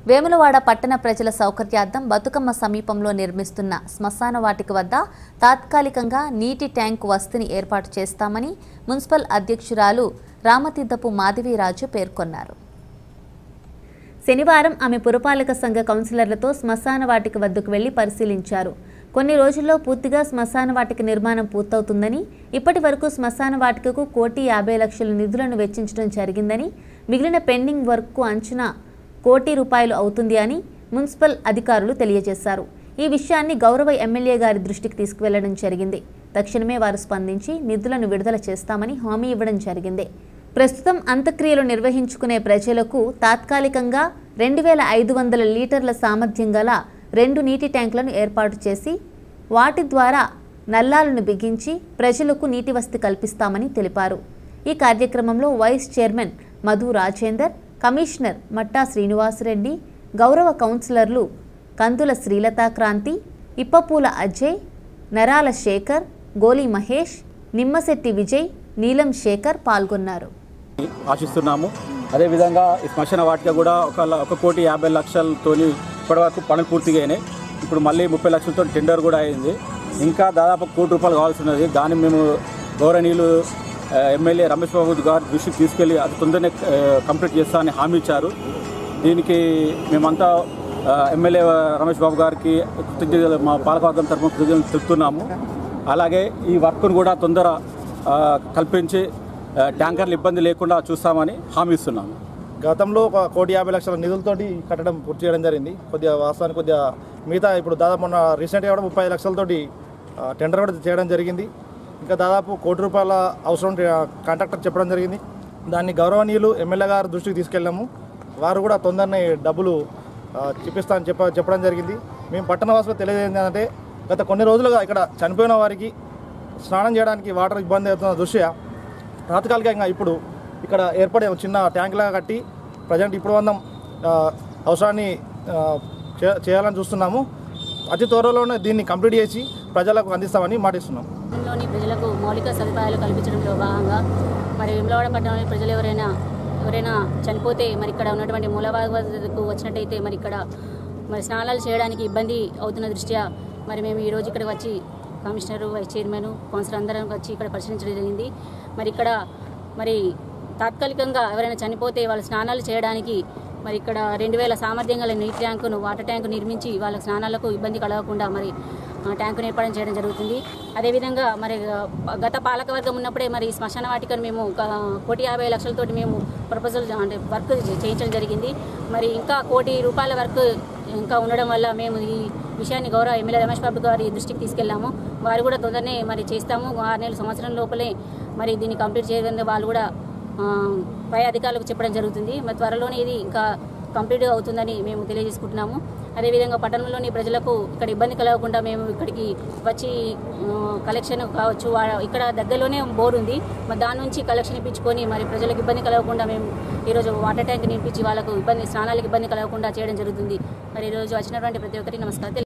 వేములవాడ పట్టణ ప్రజల సౌకర్యార్థం బతుకమ్మ సమీపంలో నిర్మిస్తున్న శ్మశాన వాటిక వద్ద తాత్కాలికంగా నీటి ట్యాంకు వసతిని ఏర్పాటు చేస్తామని మున్సిపల్ అధ్యక్షురాలు రామతీర్థపు మాధవీరాజు పేర్కొన్నారు శనివారం ఆమె పురపాలక సంఘ కౌన్సిలర్లతో శ్మశాన వాటిక వద్దకు వెళ్లి పరిశీలించారు కొన్ని రోజుల్లో పూర్తిగా శ్మశాన వాటిక నిర్మాణం పూర్తవుతుందని ఇప్పటి వరకు శ్మశాన వాటికకు కోటి యాభై లక్షల నిధులను వెచ్చించడం జరిగిందని మిగిలిన పెండింగ్ వర్క్కు అంచనా కోటి రూపాయలు అవుతుంది అని మున్సిపల్ అధికారులు తెలియజేశారు ఈ విషయాన్ని గౌరవ ఎమ్మెల్యే గారి దృష్టికి తీసుకువెళ్లడం జరిగింది తక్షణమే వారు స్పందించి నిధులను విడుదల చేస్తామని హామీ ఇవ్వడం జరిగింది ప్రస్తుతం అంత్యక్రియలు నిర్వహించుకునే ప్రజలకు తాత్కాలికంగా రెండు వేల ఐదు వందల లీటర్ల సామర్థ్యం గల రెండు నీటి ట్యాంకులను ఏర్పాటు చేసి వాటి ద్వారా నల్లాలను బిగించి ప్రజలకు నీటి వసతి కల్పిస్తామని తెలిపారు ఈ కార్యక్రమంలో vice chairman Madhu Rajender commissioner Matta Srinivasa Reddy గౌరవ కౌన్సిలర్లు కందుల శ్రీలతా క్రాంతి ఇప్పపూల అజయ్ నరాల శేఖర్ గోలి మహేష్ నిమ్మశెట్టి విజయ్ నీలం శేఖర్ పాల్గొన్నారు ఆశిస్తున్నాము అదేవిధంగా ఈ శ్మశాన వాటిక కూడా ఒక ల- ఒక కోటి యాభై లక్షలతోని ఇప్పటివరకు పనులు పూర్తిగా అయినాయి ఇప్పుడు మళ్ళీ ముప్పై లక్షలతో టెండర్ కూడా అయింది ఇంకా దాదాపు కోటి రూపాయలు కావాల్సి ఉన్నది దాన్ని మేము గౌరవనీయులు ఆ, ఎమ్మెల్యే రమేష్ బాబు గారి దృష్టికి తీసుకెళ్లి అది తొందరనే ఆ, కంప్లీట్ చేస్తామని హామీ ఇచ్చారు దీనికి మేమంతా ఆ, ఎమ్మెల్యే రమేష్ బాబు గారికి కృతజ్ఞతలు మా పాలకవర్గం తరఫున కృతజ్ఞతలు తెలుపుతున్నాము అలాగే ఈ వర్క్ను కూడా తొందర ఆ, కల్పించి ఆ, ట్యాంకర్లు ఇబ్బంది లేకుండా చూస్తామని హామీ ఇస్తున్నాము గతంలో ఒక కోటి యాభై లక్షల నిధులతోటి కట్టడం పూర్తి చేయడం జరిగింది కొద్దిగా వాస్తవానికి కొద్దిగా మిగతా ఇప్పుడు దాదాపు మొన్న రీసెంట్గా కూడా ముప్పై లక్షలతోటి ఆ, టెండర్ కూడా చేయడం జరిగింది ఇంకా దాదాపు కోటి రూపాయల అవసరం ఉంటే, ఆ, కాంట్రాక్టర్ చెప్పడం జరిగింది దాన్ని గౌరవనీయులు ఎమ్మెల్యే గారి దృష్టికి తీసుకెళ్ళాము వారు కూడా తొందరనే డబ్బులు ఆ, చూపిస్తామని చెప్ప చెప్పడం జరిగింది మేము పట్టణవాసులు తెలియజేయండి ఏంటంటే గత కొన్ని రోజులుగా ఇక్కడ చనిపోయిన వారికి స్నానం చేయడానికి వాటర్ ఇబ్బంది అవుతున్న దృష్ట్యా తాత్కాలికంగా ఇప్పుడు ఇక్కడ ఏర్పడే ఒక చిన్న ట్యాంక్ లాగా కట్టి ప్రజెంట్ ఇప్పుడు వందం ఆ, అవసరాన్ని ఆ, చే- చేయాలని చూస్తున్నాము అతి త్వరలోనే దీన్ని కంప్లీట్ చేసి ప్రజలకు అందిస్తామని మాటిస్తున్నాం లోని ప్రజలకు మౌలిక సదుపాయాలు కల్పించడంలో భాగంగా మరి విమలవాడ పట్టణంలోని ప్రజలు ఎవరైనా ఎవరైనా చనిపోతే మరి ఇక్కడ ఉన్నటువంటి మూలవాదకు వచ్చినట్టయితే మరి ఇక్కడ మరి స్నానాలు చేయడానికి ఇబ్బంది అవుతున్న దృష్ట్యా మరి మేము ఈరోజు ఇక్కడ వచ్చి కమిషనర్ వైస్ చైర్మన్ కౌన్సిలర్ అందరం వచ్చి ఇక్కడ పరిశీలించడం జరిగింది మరి ఇక్కడ మరి తాత్కాలికంగా ఎవరైనా చనిపోతే వాళ్ళు స్నానాలు చేయడానికి మరి ఇక్కడ రెండు వేల సామర్థ్యం గల నీటి ట్యాంకును వాటర్ ట్యాంకు నిర్మించి వాళ్ళ స్నానాలకు ఇబ్బంది కలగకుండా మరి ఆ, ట్యాంకును ఏర్పాటు చేయడం జరుగుతుంది అదేవిధంగా మరి ఆ, గత పాలకవర్గం ఉన్నప్పుడే మరి శ్మశాన వాటికను మేము ఒక కోటి యాభై లక్షలతోటి మేము ప్రపోజల్ అంటే వర్క్ చేయించడం జరిగింది మరి ఇంకా కోటి రూపాయల వర్క్ ఇంకా ఉండడం వల్ల మేము ఈ విషయాన్ని గౌరవ ఎమ్మెల్యే రమేష్ బాబు గారి దృష్టికి తీసుకెళ్ళాము వారు కూడా తొందరనే మరి చేస్తాము ఆరు నెలల సంవత్సరం లోపలే మరి దీన్ని కంప్లీట్ చేయడం వాళ్ళు కూడా ఆ, పై అధికారులకు చెప్పడం జరుగుతుంది మరి త్వరలోనే ఇది ఇంకా కంప్లీట్ అవుతుందని మేము తెలియజేసుకుంటున్నాము అదేవిధంగా పట్టణంలోని ప్రజలకు ఇక్కడ ఇబ్బంది కలగకుండా మేము ఇక్కడికి వచ్చి ఆ, కలెక్షన్ కావచ్చు వా- ఇక్కడ దగ్గరలోనే బోర్ ఉంది మరి దాని నుంచి కలెక్షన్ ఇప్పించుకొని మరి ప్రజలకు ఇబ్బంది కలగకుండా మేము ఈరోజు వాటర్ ట్యాంక్ నింపించి వాళ్ళకు ఇబ్బంది స్నానాలకు ఇబ్బంది కలగకుండా చేయడం జరుగుతుంది మరి ఈరోజు వచ్చినటువంటి ప్రతి ఒక్కరికి నమస్కారం